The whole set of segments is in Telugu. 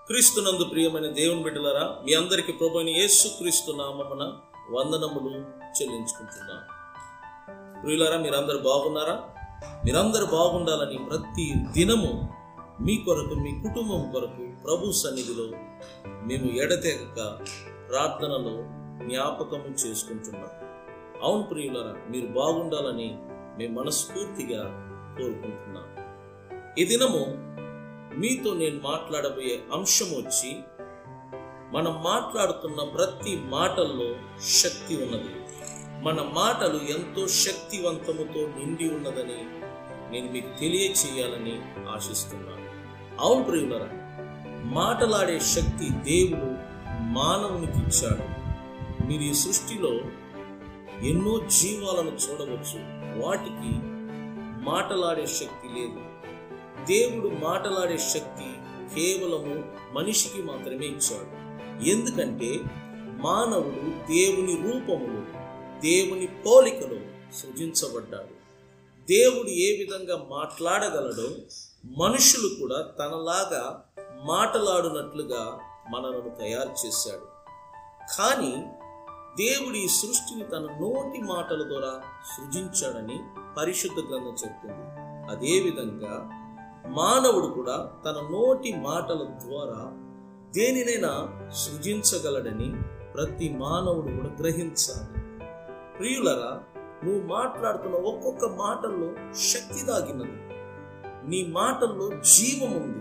క్రీస్తునందు ప్రియమైన దేవుని బిడ్డలారా మీ అందరికి ప్రభుని యేసు క్రీస్తు నామమున వందనములు చెల్లించుకుంటున్నాను ప్రియులారా మీరందరూ బాగున్నారా మీరందరూ బాగుండాలని ప్రతి దినము మీ కొరకు మీ కుటుంబం కొరకు ప్రభు సన్నిధిలో మేము ఎడతెగక ప్రార్థనలో జ్ఞాపకము చేసుకుంటున్నాం అవును ప్రియులరా మీరు బాగుండాలని మేము మనస్ఫూర్తిగా కోరుకుంటున్నాం ఈ దినము మీతో నేను మాట్లాడబోయే అంశం వచ్చి మనం మాట్లాడుతున్న ప్రతి మాటల్లో శక్తి ఉన్నది మన మాటలు ఎంతో శక్తివంతముతో నిండి ఉన్నదని నేను మీకు తెలియచేయాలని ఆశిస్తున్నాను అవును ప్రియులరా మాటలాడే శక్తి దేవుడు మానవునికి ఇచ్చాడు మీరు ఈ సృష్టిలో ఎన్నో జీవాలను చూడవచ్చు వాటికి మాటలాడే శక్తి లేదు దేవుడు మాటలాడే శక్తి కేవలము మనిషికి మాత్రమే ఇచ్చాడు ఎందుకంటే మానవుడు దేవుని రూపములో దేవుని పోలికలో సృజించబడ్డాడు దేవుడు ఏ విధంగా మాట్లాడగలడో మనుషులు కూడా తనలాగా మాటలాడునట్లుగా మనలను తయారు చేశాడు కానీ దేవుడు ఈ సృష్టిని తన నోటి మాటల ద్వారా సృజించాడని పరిశుద్ధ గ్రంథం చెప్తుంది అదేవిధంగా మానవుడు కూడా తన నోటి మాటల ద్వారా దేనినైనా సృజించగలడని ప్రతి మానవుడు కూడా గ్రహించాలి ప్రియులరా నువ్వు మాట్లాడుతున్న ఒక్కొక్క మాటల్లో శక్తి దాగినది నీ మాటల్లో జీవం ఉంది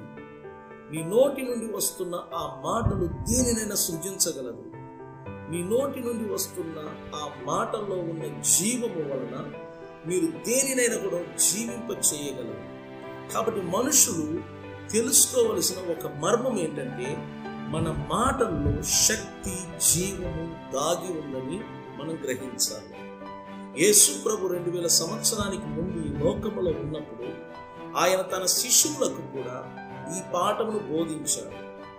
నీ నోటి నుండి వస్తున్న ఆ మాటలు దేనినైనా సృజించగలదు నీ నోటి నుండి వస్తున్న ఆ మాటల్లో ఉన్న జీవము వలన మీరు దేనినైనా కూడా జీవింప చేయగలరు కాబట్టి మనుషులు తెలుసుకోవలసిన ఒక మర్మం ఏంటంటే మన మాటల్లో శక్తి జీవము దాగి ఉందని మనం గ్రహించాలి యేసు ప్రభు రెండు వేల సంవత్సరానికి ముందు ఈ లోకములో ఉన్నప్పుడు ఆయన తన శిష్యులకు కూడా ఈ పాఠమును బోధించాడు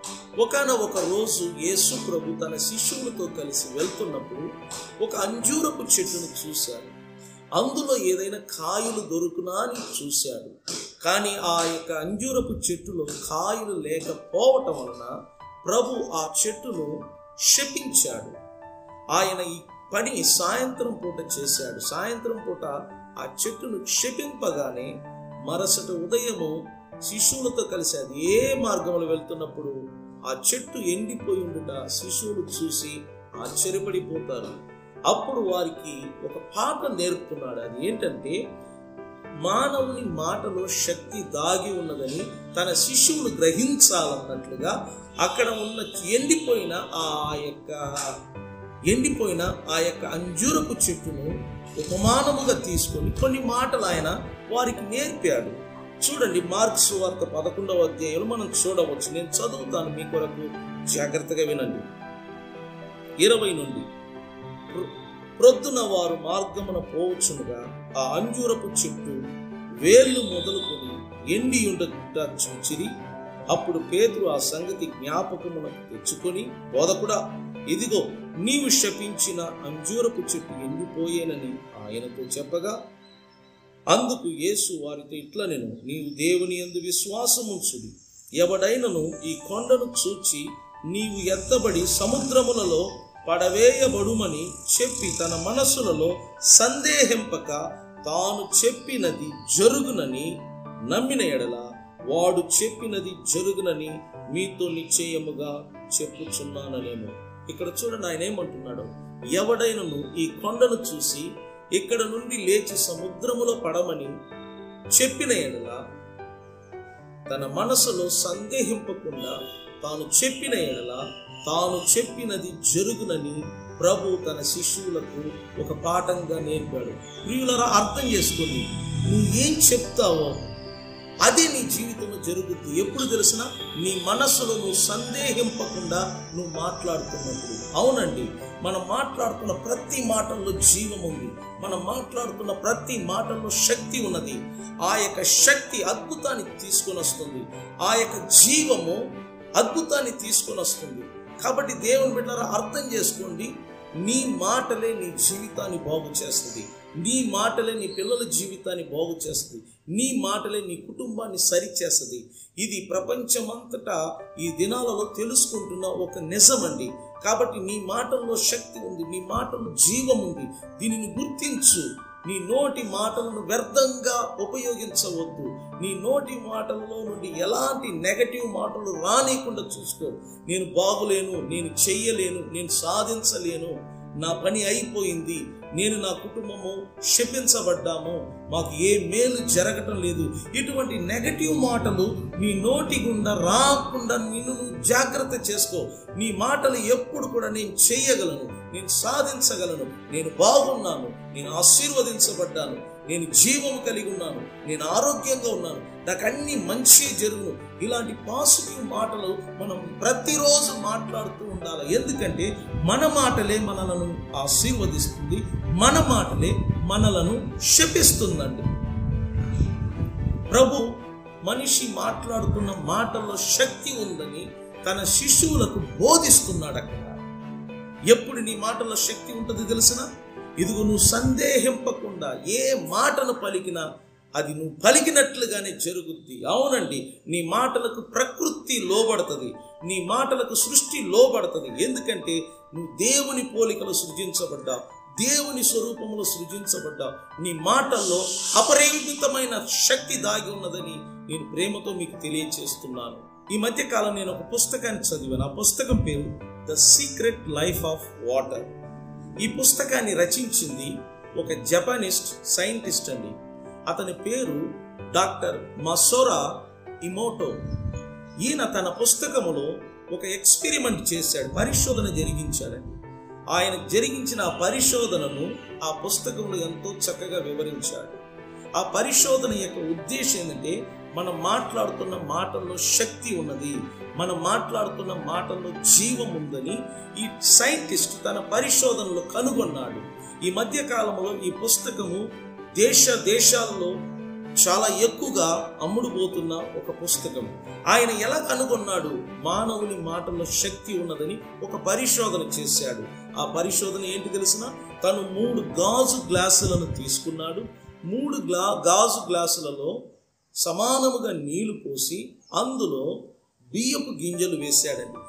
ఒకన ఒక రోజు యేసు ప్రభు తన శిష్యులతో కలిసి వెళ్తున్నప్పుడు ఒక అంజూరపు చెట్టును చూశాడు అందులో ఏదైనా కాయలు దొరుకునా అని చూశాడు కానీ ఆ యొక్క అంజూరపు చెట్టులో కాయలు లేకపోవటం వలన ప్రభు ఆ చెట్టును శపించాడు ఆయన ఈ పని సాయంత్రం పూట చేశాడు సాయంత్రం పూట ఆ చెట్టును క్షపింపగానే మరుసటి ఉదయము శిశువులతో కలిసి అది ఏ మార్గంలో వెళ్తున్నప్పుడు ఆ చెట్టు ఎండిపోయి ఉండుట శిశువులు చూసి ఆశ్చర్యపడిపోతారు అప్పుడు వారికి ఒక పాట నేర్పుతున్నాడు అది ఏంటంటే మానవుని మాటలో శక్తి దాగి ఉన్నదని తన శిష్యువులు గ్రహించాలన్నట్లుగా అక్కడ ఉన్న ఎండిపోయిన ఆ యొక్క ఎండిపోయిన ఆ యొక్క అంజూరపు చెట్టును ఉపమానముగా తీసుకొని కొన్ని మాటలు ఆయన వారికి నేర్పాడు చూడండి మార్క్స్ వార్త పదకొండవ అధ్యాయంలో మనం చూడవచ్చు నేను చదువుతాను మీ కొరకు జాగ్రత్తగా వినండి ఇరవై నుండి ప్రొద్దున వారు మార్గమున పోవచ్చునుగా ఆ అంజూరపు చెట్టు వేళ్ళు మొదలుకొని ఎండి ఉండట చూచిరి అప్పుడు పేతురు ఆ సంగతి జ్ఞాపకమునకు తెచ్చుకొని బోధకుడా ఇదిగో నీవు శపించిన అంజూరపు చెట్టు ఎండిపోయేనని ఆయనతో చెప్పగా అందుకు యేసు వారితో ఇట్లా నేను నీవు దేవుని ఎందు విశ్వాసముంచుడి ఎవడైనను ఈ కొండను చూచి నీవు ఎత్తబడి సముద్రములలో పడవేయబడుమని చెప్పి తన మనసులలో సందేహింపక తాను చెప్పినది జరుగునని నమ్మిన ఎడల వాడు చెప్పినది జరుగునని మీతో నిశ్చయముగా చెప్పుచున్నాననేమో ఇక్కడ చూడండి ఆయన ఏమంటున్నాడు ఎవడైనను ఈ కొండను చూసి ఇక్కడ నుండి లేచి సముద్రములో పడమని చెప్పిన ఎడల తన మనసులో సందేహింపకుండా తాను చెప్పిన ఎడల తాను చెప్పినది జరుగునని ప్రభు తన శిష్యులకు ఒక పాఠంగా నేర్పాడు ప్రియులరా అర్థం చేసుకోండి నువ్వు ఏం చెప్తావో అదే నీ జీవితంలో జరుగుద్ది ఎప్పుడు తెలిసిన నీ మనస్సులో నువ్వు సందేహింపకుండా నువ్వు మాట్లాడుతున్నప్పుడు అవునండి మనం మాట్లాడుతున్న ప్రతి మాటల్లో జీవం ఉంది మనం మాట్లాడుతున్న ప్రతి మాటల్లో శక్తి ఉన్నది ఆ యొక్క శక్తి అద్భుతాన్ని తీసుకొని వస్తుంది ఆ యొక్క జీవము అద్భుతాన్ని తీసుకొని వస్తుంది కాబట్టి దేవుని బిడ్డలారా అర్థం చేసుకోండి నీ మాటలే నీ జీవితాన్ని బాగు చేస్తుంది నీ మాటలే నీ పిల్లల జీవితాన్ని బాగు చేస్తుంది నీ మాటలే నీ కుటుంబాన్ని సరిచేస్తుంది ఇది ప్రపంచమంతటా ఈ దినాలలో తెలుసుకుంటున్న ఒక నిజమండి కాబట్టి నీ మాటల్లో శక్తి ఉంది నీ మాటల్లో జీవం ఉంది దీనిని గుర్తించు నీ నోటి మాటలను వ్యర్థంగా ఉపయోగించవద్దు నీ నోటి మాటలలో నుండి ఎలాంటి నెగటివ్ మాటలు రానియకుండా చూసుకో నేను బాగులేను నేను చెయ్యలేను నేను సాధించలేను నా పని అయిపోయింది నేను నా కుటుంబము శపించబడ్డాము మాకు ఏ మేలు జరగటం లేదు ఇటువంటి నెగటివ్ మాటలు నీ నోటి గుండా రాకుండా నిన్ను నువ్వు జాగ్రత్త చేసుకో నీ మాటలు ఎప్పుడు కూడా నేను చేయగలను నేను సాధించగలను నేను బాగున్నాను నేను ఆశీర్వదించబడ్డాను నేను జీవము కలిగి ఉన్నాను నేను ఆరోగ్యంగా ఉన్నాను నాకు అన్ని మంచి జరుగును ఇలాంటి పాజిటివ్ మాటలు మనం ప్రతిరోజు మాట్లాడుతూ ఉండాలి ఎందుకంటే మన మాటలే మనలను ఆశీర్వదిస్తుంది మన మాటలే మనలను శపిస్తుందండి ప్రభు మనిషి మాట్లాడుతున్న మాటల్లో శక్తి ఉందని తన శిష్యువులకు బోధిస్తున్నాడు అక్కడ ఎప్పుడు నీ మాటల్లో శక్తి ఉంటుంది తెలిసిన ఇదిగో నువ్వు సందేహింపకుండా ఏ మాటను పలికినా అది నువ్వు పలికినట్లుగానే జరుగుద్ది అవునండి నీ మాటలకు ప్రకృతి లోబడుతుంది నీ మాటలకు సృష్టి లోబడుతుంది ఎందుకంటే నువ్వు దేవుని పోలికలు సృజించబడ్డావు దేవుని స్వరూపంలో సృజించబడ్డావు నీ మాటల్లో అపరిమితమైన శక్తి దాగి ఉన్నదని నేను ప్రేమతో మీకు తెలియచేస్తున్నాను ఈ మధ్య కాలం నేను ఒక పుస్తకాన్ని చదివాను ఆ పుస్తకం పేరు the secret life of water ఈ పుస్తకాన్ని రచించింది ఒక జపానిస్ట్ సైంటిస్ట్ అండి అతని పేరు డాక్టర్ మసోరా ఇమోటో ఈయన తన పుస్తకములో ఒక ఎక్స్పెరిమెంట్ చేశాడు పరిశోధన జరిగించాడండి ఆయన జరిగించిన ఆ పరిశోధనను ఆ పుస్తకంలో ఎంతో చక్కగా వివరించాడు ఆ పరిశోధన యొక్క ఉద్దేశం ఏంటంటే మనం మాట్లాడుతున్న మాటల్లో శక్తి ఉన్నది మనం మాట్లాడుతున్న మాటల్లో జీవం ఉందని ఈ సైంటిస్ట్ తన పరిశోధనలో కనుగొన్నాడు ఈ మధ్య కాలంలో ఈ పుస్తకము దేశ దేశాల్లో చాలా ఎక్కువగా అమ్ముడుపోతున్న ఒక పుస్తకం ఆయన ఎలా కనుగొన్నాడు మానవుని మాటల్లో శక్తి ఉన్నదని ఒక పరిశోధన చేశాడు ఆ పరిశోధన ఏంటి తెలిసిన తను మూడు గాజు గ్లాసులను తీసుకున్నాడు మూడు గ్లా గాజు గ్లాసులలో సమానముగా నీళ్లు పోసి అందులో బియ్యపు గింజలు వేశాడండి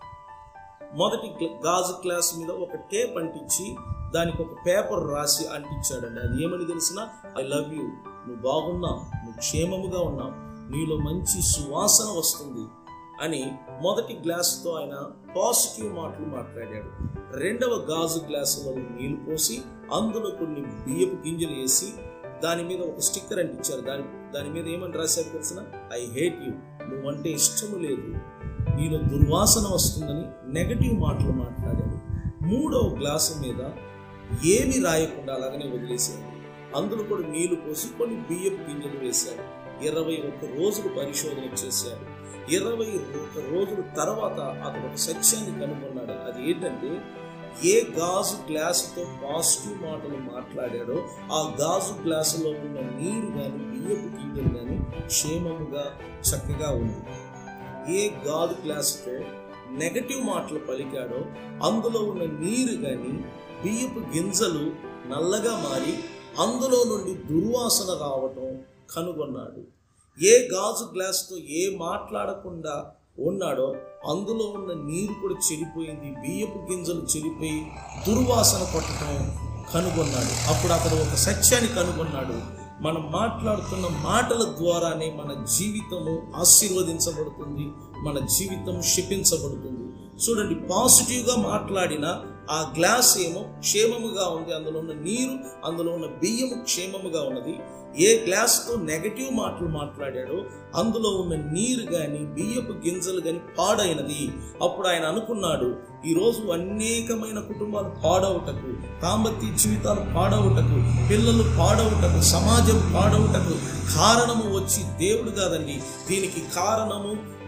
మొదటి గ్ల- గాజు గ్లాస్ మీద ఒక టేప్ అంటించి దానికి ఒక పేపర్ రాసి అంటించాడండి అది ఏమని తెలిసిన ఐ లవ్ యూ నువ్వు బాగున్నావు నువ్వు క్షేమముగా ఉన్నావు నీలో మంచి సువాసన వస్తుంది అని మొదటి గ్లాసుతో ఆయన పాజిటివ్ మాటలు మాట్లాడాడు రెండవ గాజు గ్లాసులో నీళ్లు పోసి అందులో కొన్ని బియ్యపు గింజలు వేసి దాని మీద ఒక స్టిక్కర్ అంటించారు దాని దాని మీద ఏమని రాశారు తెలిసిన ఐ హేట్ యూ నువ్వంటే ఇష్టము లేదు నీలో దుర్వాసన వస్తుందని నెగటివ్ మాటలు మాట్లాడాడు మూడవ గ్లాసు మీద ఏమి రాయకుండా అలాగనే వదిలేశాడు అందులో కూడా నీళ్లు పోసి కొన్ని బియ్యపు గింజలు వేశాడు ఇరవై ఒక్క రోజులు పరిశోధన చేశాడు ఇరవై ఒక్క రోజుల తర్వాత అతను ఒక సత్యాన్ని కనుగొన్నాడు అది ఏంటంటే ఏ గాజు గ్లాసుతో పాజిటివ్ మాటలు మాట్లాడాడో ఆ గాజు గ్లాసులో ఉన్న నీరు కానీ బియ్యపు గింజలు కానీ క్షేమముగా చక్కగా ఉంది ఏ గాజు గ్లాసుతో నెగటివ్ మాటలు పలికాడో అందులో ఉన్న నీరు కానీ బియ్యపు గింజలు నల్లగా మారి అందులో నుండి దుర్వాసన రావటం కనుగొన్నాడు ఏ గాజు గ్లాసుతో ఏ మాట్లాడకుండా ఉన్నాడో అందులో ఉన్న నీరు కూడా చెడిపోయింది బియ్యపు గింజలు చెడిపోయి దుర్వాసన కొట్టడం కనుగొన్నాడు అప్పుడు అతను ఒక సత్యాన్ని కనుగొన్నాడు మనం మాట్లాడుతున్న మాటల ద్వారానే మన జీవితము ఆశీర్వదించబడుతుంది మన జీవితం శపించబడుతుంది చూడండి పాజిటివ్గా మాట్లాడిన ఆ గ్లాస్ ఏమో క్షేమముగా ఉంది అందులో ఉన్న నీరు అందులో ఉన్న బియ్యము క్షేమముగా ఉన్నది ఏ గ్లాస్తో నెగటివ్ మాటలు మాట్లాడాడో అందులో ఉన్న నీరు కానీ బియ్యపు గింజలు కానీ పాడైనది అప్పుడు ఆయన అనుకున్నాడు ఈరోజు అనేకమైన కుటుంబాలు పాడవుటకు దాంపత్య జీవితాలు పాడవుటకు పిల్లలు పాడవుటకు సమాజం పాడవుటకు కారణము వచ్చి దేవుడు కాదండి దీనికి కారణము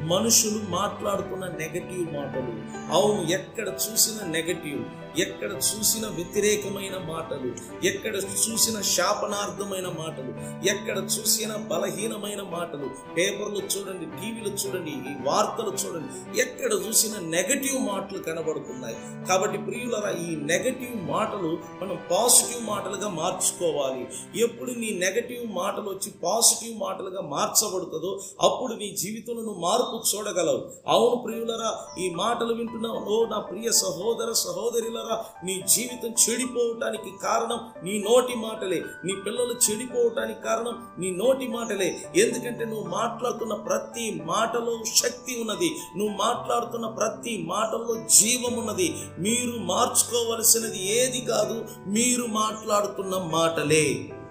మనుషులు మాట్లాడుతున్న నెగటివ్ మాటలు అవును ఎక్కడ చూసిన నెగటివ్ ఎక్కడ చూసిన వ్యతిరేకమైన మాటలు ఎక్కడ చూసిన శాపనార్థమైన మాటలు ఎక్కడ చూసిన బలహీనమైన మాటలు పేపర్లు చూడండి టీవీలు చూడండి ఈ వార్తలు చూడండి ఎక్కడ చూసిన నెగటివ్ మాటలు కనబడుతున్నాయి కాబట్టి ప్రియులరా ఈ నెగటివ్ మాటలు మనం పాజిటివ్ మాటలుగా మార్చుకోవాలి ఎప్పుడు నీ నెగటివ్ మాటలు వచ్చి పాజిటివ్ మాటలుగా మార్చబడుతుందో అప్పుడు నీ జీవితంలో నువ్వు మార్పు చూడగలవు అవును ప్రియులరా ఈ మాటలు వింటున్నావు ఓ నా ప్రియ సహోదర సహోదరులరా నీ జీవితం చెడిపోవటానికి కారణం నీ నోటి మాటలే నీ పిల్లలు చెడిపోవటానికి కారణం నీ నోటి మాటలే ఎందుకంటే నువ్వు మాట్లాడుతున్న ప్రతి మాటలో శక్తి ఉన్నది నువ్వు మాట్లాడుతున్న ప్రతి మాటల్లో జీవం ఉన్నది మీరు మార్చుకోవలసినది ఏది కాదు మీరు మాట్లాడుతున్న మాటలే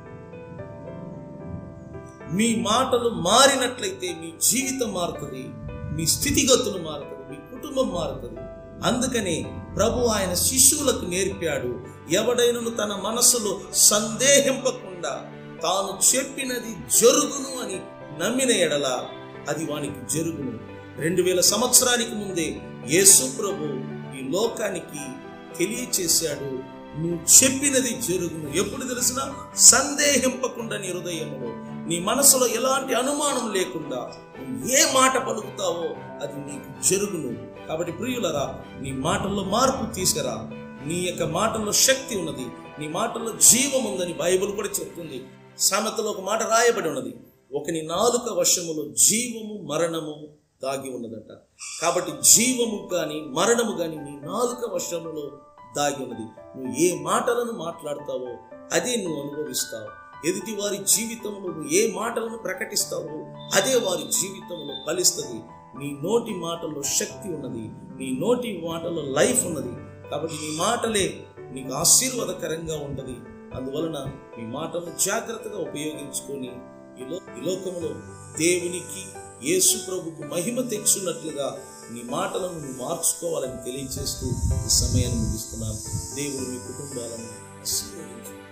మీ మాటలు మారినట్లయితే మీ జీవితం మారుతుంది మీ స్థితిగతులు మారుతుంది మీ కుటుంబం మారుతుంది అందుకని ప్రభు ఆయన శిశువులకు నేర్పాడు ఎవడైనను తన మనసులో సందేహింపకుండా తాను చెప్పినది జరుగును అని నమ్మిన ఎడల అది వానికి జరుగును రెండు వేల సంవత్సరానికి ముందే యేసు ప్రభు ఈ లోకానికి తెలియచేశాడు నువ్వు చెప్పినది జరుగును ఎప్పుడు తెలిసిన సందేహింపకుండా నీ హృదయంలో నీ మనసులో ఎలాంటి అనుమానం లేకుండా నువ్వు ఏ మాట పలుకుతావో అది నీకు జరుగును కాబట్టి ప్రియులరా నీ మాటల్లో మార్పు తీసుకురా నీ యొక్క మాటల్లో శక్తి ఉన్నది నీ మాటల్లో జీవం ఉందని బైబిల్ కూడా చెప్తుంది సామెతలో ఒక మాట రాయబడి ఉన్నది ఒకని నాలుక వశములో జీవము మరణము దాగి ఉన్నదట కాబట్టి జీవము కానీ మరణము కానీ నీ నాలుక వశములో దాగి ఉన్నది నువ్వు ఏ మాటలను మాట్లాడతావో అదే నువ్వు అనుభవిస్తావు ఎదుటి వారి జీవితంలో నువ్వు ఏ మాటలను ప్రకటిస్తావో అదే వారి జీవితంలో ఫలిస్తుంది నీ నోటి మాటల్లో శక్తి ఉన్నది నీ నోటి మాటల్లో లైఫ్ ఉన్నది కాబట్టి నీ మాటలే నీకు ఆశీర్వాదకరంగా ఉంటది అందువలన మీ మాటలను జాగ్రత్తగా ఉపయోగించుకొని ఈ లో ఈ లోకంలో దేవునికి యేసు ప్రభుకు మహిమ తెచ్చున్నట్లుగా నీ మాటలను నువ్వు మార్చుకోవాలని తెలియజేస్తూ ఈ సమయాన్ని ముగిస్తున్నాను దేవుడు మీ కుటుంబాలను ఆశీర్వదించు